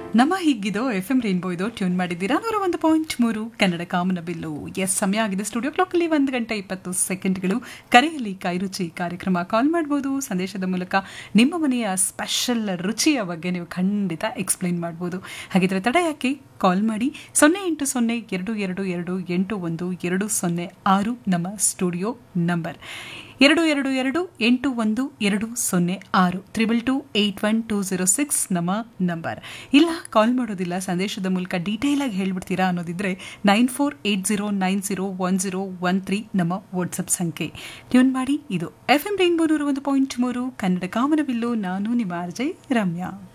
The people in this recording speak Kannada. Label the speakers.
Speaker 1: ನಮ್ಮ ಹೀಗಿದೋ ಎಫ್ ಎಂ ರೈನ್ಬೋ ಇದು ಟ್ಯೂನ್ ಮಾಡಿದ್ದೀರಾ ನೂರ ಒಂದು ಪಾಯಿಂಟ್ ಮೂರು ಕನ್ನಡ ಕಾಮನ ಬಿಲ್ಲು ಎಸ್ ಸಮಯ ಆಗಿದೆ ಸ್ಟುಡಿಯೋ ಕ್ಲಾಕಲ್ಲಿ ಒಂದು ಗಂಟೆ ಇಪ್ಪತ್ತು ಸೆಕೆಂಡ್ಗಳು ಕರೆಯಲ್ಲಿ ಕೈರುಚಿ ಕಾರ್ಯಕ್ರಮ ಕಾಲ್ ಮಾಡ್ಬೋದು ಸಂದೇಶದ ಮೂಲಕ ನಿಮ್ಮ ಮನೆಯ ಸ್ಪೆಷಲ್ ರುಚಿಯ ಬಗ್ಗೆ ನೀವು ಖಂಡಿತ ಎಕ್ಸ್ಪ್ಲೈನ್ ಮಾಡ್ಬೋದು ಹಾಗಿದ್ರೆ ತಡ ಯಾಕೆ ಕಾಲ್ ಮಾಡಿ ಸೊನ್ನೆ ಎಂಟು ಸೊನ್ನೆ ಎರಡು ಎರಡು ಎರಡು ಎಂಟು ಒಂದು ಎರಡು ಸೊನ್ನೆ ಆರು ನಮ್ಮ ಸ್ಟುಡಿಯೋ ನಂಬರ್ ಎರಡು ಎರಡು ಎರಡು ಎಂಟು ಒಂದು ಎರಡು ಸೊನ್ನೆ ಆರು triple two eight one two zero six ನಮ್ಮ ನಂಬರ್ ಇಲ್ಲ ಕಾಲ್ ಮಾಡೋದಿಲ್ಲ ಸಂದೇಶದ ಮೂಲಕ ಡೀಟೇಲ್ ಆಗಿ ಹೇಳ್ಬಿಡ್ತೀರಾ ಅನ್ನೋದಿದ್ರೆ nine four eight zero nine zero one zero one three ನಮ್ಮ ವಾಟ್ಸಪ್ ಸಂಖ್ಯೆ ಟ್ಯೂನ್ ಮಾಡಿ ಇದು ಎಫ್ ಎಂ ರೈನ್ಬೋ ನೂರ ಒಂದು ಪಾಯಿಂಟ್ ಮೂರು ಕನ್ನಡ ಕಾಮನಬಿಲ್ಲು ನಾನು ನಿಮ್ಮ ಆರ್ಜೆ ರಮ್ಯಾ